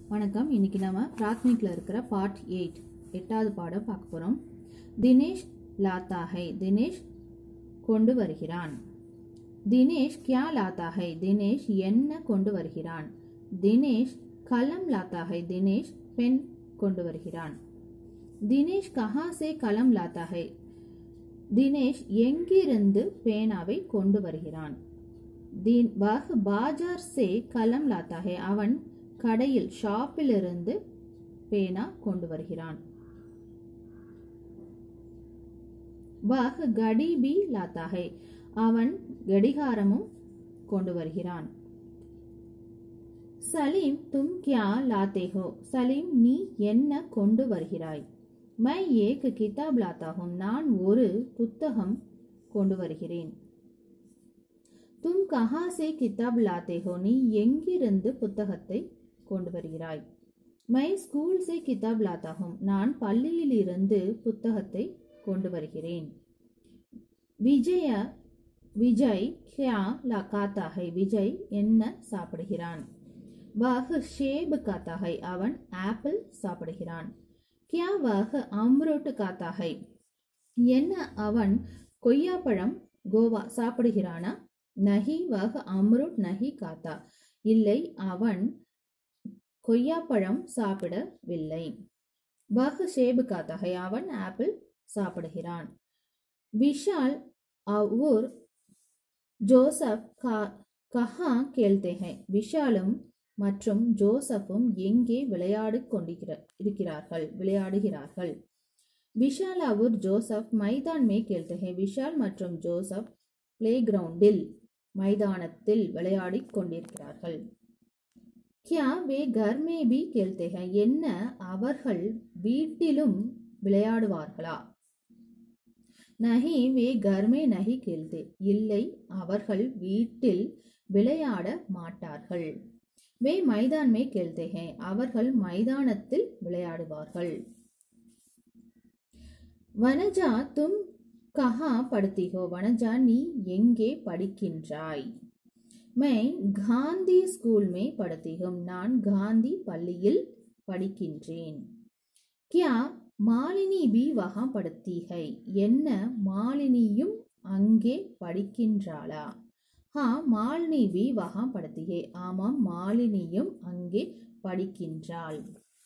வணக்கம் இன்னைக்கு நம்ம பிராத்மிக்ல இருக்கிற பார்ட் எயிட் எட்டாவது பாடம் பார்க்க போகிறோம் தினேஷ் லாத்தா ஹை தினேஷ் கொண்டு வருகிறான் தினேஷ் கியா லாத்தா ஹை தினேஷ் என்ன கொண்டு வருகிறான் தினேஷ் கலம் லாத்தா ஹை தினேஷ் பென் கொண்டு வருகிறான் தினேஷ் கஹா சே கலம் லாத்தா ஹை தினேஷ் எங்கிருந்து பேனாவை கொண்டு வருகிறான் தி- வஹ் பாஜார் சே கலம் லாத்தா ஹே அவன் கடையில் ஷாப்பிலிருந்து பேனா கொண்டு வருகிறான் வஹ் கடி பி லாத்தா ஹே அவன் கடிகாரமும் கொண்டு வருகிறான் சலீம் தும் கியா லாத்தே ஹோ சலீம் நீ என்ன கொண்டு வருகிறாய் மை ஏக் கிதாப் லாத்தா ஹூம் நான் ஒரு புத்தகம் கொண்டு வருகிறேன் தும் கஹா சே கிதாப் லாத்தே ஹோ நீ எங்கிருந்து புத்தகத்தை கொண்டு வருகிறாய் மை ஸ்கூல் சே கிதாப் லாத்தா ஹூம் நான் பள்ளியிலிருந்து புத்தகத்தை கொண்டு வருகிறேன் விஜய விஜய் கியா லா காத்தா ஹை விஜய் என்ன சாப்பிடுகிறான் வஹ் ஷேப் காத்தா ஹை அவன் ஆப்பிள் சாப்பிடுகிறான் கியா வஹ் அம்ருட் காத்தா ஹை என்ன அவன் கொய்யாப்பழம் கோவா சாப்பிடுகிறானா நஹி வஹ் அம்ருட் நஹி காத்தா இல்லை அவன் கொய்யாப்பழம் சாப்பிடவில்லை வஹ் ஷேபு காத்தா ஹை அவன் ஆப்பிள் சாப்பிடுகிறான் விஷால் और ஜோசப் கா- கஹா கேள்தே ஹை விஷாலும் மற்றும் ஜோசப்பும் எங்கே விளையாடிக் கொண்டிருக்கிற இருக்கிறார்கள் விளையாடுகிறார்கள் விஷால் அவர் ஜோசப் மைதான் மே கேள்தே ஹை விஷால் மற்றும் ஜோசப் பிளே கிரவுண்டில் மைதானத்தில் விளையாடிக் கொண்டிருக்கிறார்கள் கியா வே கர் மே பி கேள்தே ஹை என்ன அவர்கள் வீட்டிலும் விளையாடுவார்களா நஹி வே கர்மே நஹி கேள்தே இல்லை அவர்கள் வீட்டில் விளையாட மாட்டார்கள் வே மைதான் மே கேள்தே ஹே அவர்கள் மைதானத்தில் விளையாடுவார்கள் வனஜா தும் கஹா படுத்திகோ வனஜா நீ எங்கே படிக்கின்றாய் மை காந்தி ஸ்கூல் மே படுத்திகும் நான் காந்தி பள்ளியில் படிக்கின்றேன் கியா மாலினி பி வகா படுத்திகை என்ன மாலினியும் அங்கே படிக்கின்றாளா ஹா மாலினி பி வகா படுத்திகை ஆமாம் மாலினியும் அங்கே படிக்கின்றாள்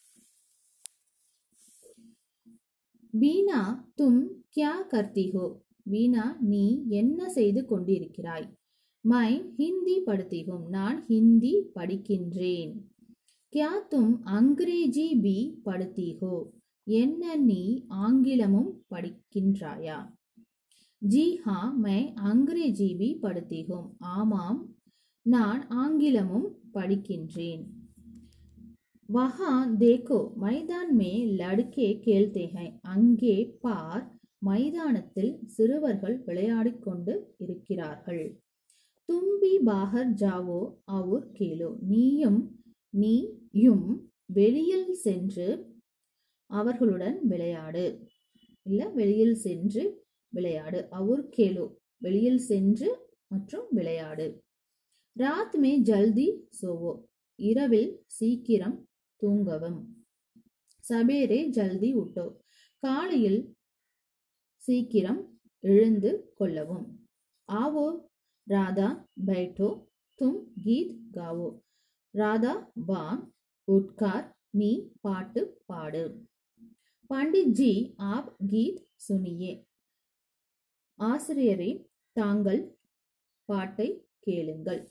வீணா தும் கியா கர்த்தி ஹோ வீணா நீ என்ன செய்து கொண்டிருக்கிறாய் மை ஹிந்தி படுத்திகும் நான் ஹிந்தி படிக்கின்றேன் கியா தும் அங்கிரேஜி பி படுத்திகோ என்ன நீ ஆங்கிலமும் படிக்கின்றாயா ஜி ஹா மை அங்கிரேஜி பி படுத்திகும் ஆமாம் நான் ஆங்கிலமும் படிக்கின்றேன் வஹா தேக்கோ மைதான் மே லடுக்கே கேள்தே ஹை அங்கே பார் மைதானத்தில் சிறுவர்கள் விளையாடிக் கொண்டு இருக்கிறார்கள் தும்பி பாகர் ஜாவோ அவுர் கேலோ நீயும் நீயும் வெளியில் சென்று அவர்களுடன் விளையாடு இல்ல வெளியில் சென்று விளையாடு அவுர் கேலோ வெளியில் சென்று மற்றும் விளையாடு ராத் மே ஜல்தி சோவோ இரவில் சீக்கிரம் தூங்கவும் சபேரே ஜல்தி உட்டோ காலையில் சீக்கிரம் எழுந்து கொள்ளவும் ஆவோ ராதா பைட்டோ தும் கீத் காவோ ராதா வா உட்கார் நீ பாட்டு பாடு பண்டிட் ஜி ஆப் கீத் சுனியே ஆசிரியரே தாங்கள் பாட்டை கேளுங்கள்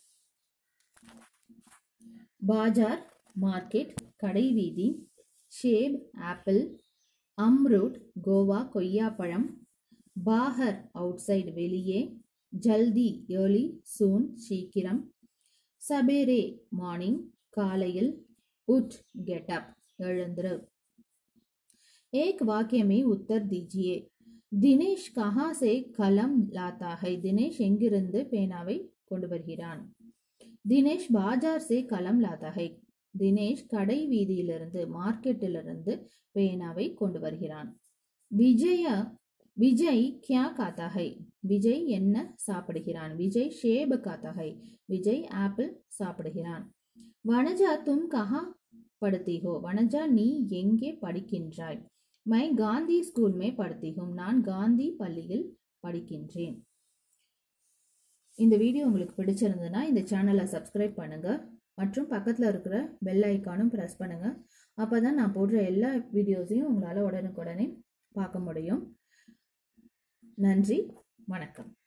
பாஜார் மார்க்கெட் கடைவீதி ஷேப் ஆப்பிள் அம்ரூட் கோவா கொய்யாப்பழம் பாஹர் அவுட்சைடு வெளியே ஜல்தி ஏர்லி சூன் சீக்கிரம் சபேரே மார்னிங் காலையில் உட் கெட் அப் எழுந்துரு एक वाक्य में उत्तर दीजिए தினேஷ் கஹா சே கலம் லாத்தா ஹை தினேஷ் எங்கிருந்து பேனாவை கொண்டு வருகிறான் தினேஷ் பாஜார் சே கலம் லாத்தா ஹை தினேஷ் கடை வீதியிலிருந்து மார்க்கெட்டிலிருந்து பேனாவை கொண்டு வருகிறான் விஜய விஜய் கியா காத்தா ஹை விஜய் என்ன சாப்பிடுகிறான் விஜய் ஷேப் காத்தா ஹை விஜய் ஆப்பிள் சாப்பிடுகிறான் வனஜா தும் கஹா पढ़ती हो वनजा நீ எங்கே படிக்கின்றாய் மை காந்தி ஸ்கூல் மே படுத்தி ஹூம் நான் காந்தி பள்ளியில் படிக்கின்றேன் இந்த வீடியோ உங்களுக்கு பிடிச்சிருந்ததுன்னா இந்த சேனலை சப்ஸ்கிரைப் பண்ணுங்க மற்றும் பக்கத்தில் இருக்கிற பெல் ஐக்கானும் ப்ரெஸ் பண்ணுங்க அப்பதான் நான் போடுற எல்லா வீடியோஸையும் உங்களால் உடனுக்குடனே பார்க்க முடியும் நன்றி வணக்கம்